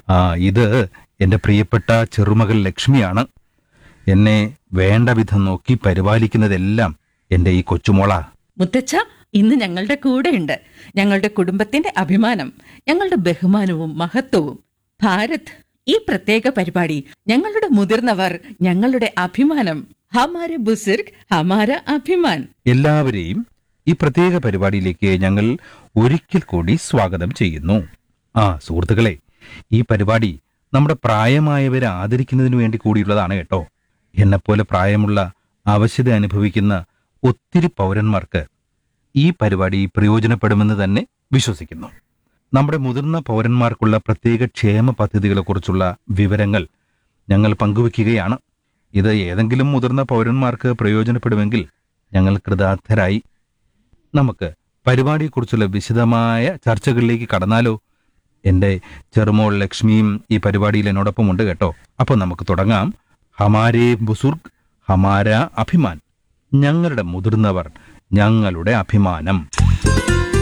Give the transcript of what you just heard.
ആ ഇത് എൻ്റെ പ്രിയപ്പെട്ട ചെറുമകൾ ലക്ഷ്മിയാണ് എന്നെ വേണ്ട വിധം നോക്കി പരിപാലിക്കുന്നതെല്ലാം എൻ്റെ ഈ കൊച്ചുമോളാ മുത്തച്ഛ ഇന്ന് ഞങ്ങളുടെ കൂടെയുണ്ട് ഞങ്ങളുടെ കുടുംബത്തിന്റെ അഭിമാനം ഞങ്ങളുടെ ബഹുമാനവും മഹത്വവും ഭാരത് ഈ പ്രത്യേക പരിപാടി ഞങ്ങളുടെ മുതിർന്നവർ ഞങ്ങളുടെ അഭിമാനം ഹമാര ബുസിർഗ് ഹമാര അഭിമാൻ എല്ലാവരെയും ഈ പ്രത്യേക പരിപാടിയിലേക്ക് ഞങ്ങൾ ഒരിക്കൽ കൂടി സ്വാഗതം ചെയ്യുന്നു ആ സുഹൃത്തുക്കളെ ഈ പരിപാടി നമ്മുടെ പ്രായമായവരെ ആദരിക്കുന്നതിന് വേണ്ടി കൂടിയുള്ളതാണ് കേട്ടോ എന്നെപ്പോലെ പ്രായമുള്ള അവശത അനുഭവിക്കുന്ന ഒത്തിരി പൗരന്മാർക്ക് ഈ പരിപാടി പ്രയോജനപ്പെടുമെന്ന് തന്നെ വിശ്വസിക്കുന്നു നമ്മുടെ മുതിർന്ന പൗരന്മാർക്കുള്ള പ്രത്യേക ക്ഷേമ പദ്ധതികളെക്കുറിച്ചുള്ള വിവരങ്ങൾ ഞങ്ങൾ പങ്കുവയ്ക്കുകയാണ് ഇത് ഏതെങ്കിലും മുതിർന്ന പൗരന്മാർക്ക് പ്രയോജനപ്പെടുമെങ്കിൽ ഞങ്ങൾ കൃതാർത്ഥരായി നമുക്ക് പരിപാടിയെക്കുറിച്ചുള്ള വിശദമായ ചർച്ചകളിലേക്ക് കടന്നാലോ എൻ്റെ ചെറുമോൾ ലക്ഷ്മിയും ഈ പരിപാടിയിൽ എന്നോടൊപ്പം ഉണ്ട് കേട്ടോ അപ്പോൾ നമുക്ക് തുടങ്ങാം ഹമാരേ ബുസുർഗ് ഹമാര അഭിമാൻ ഞങ്ങളുടെ മുതിർന്നവർ ഞങ്ങളുടെ അഭിമാനം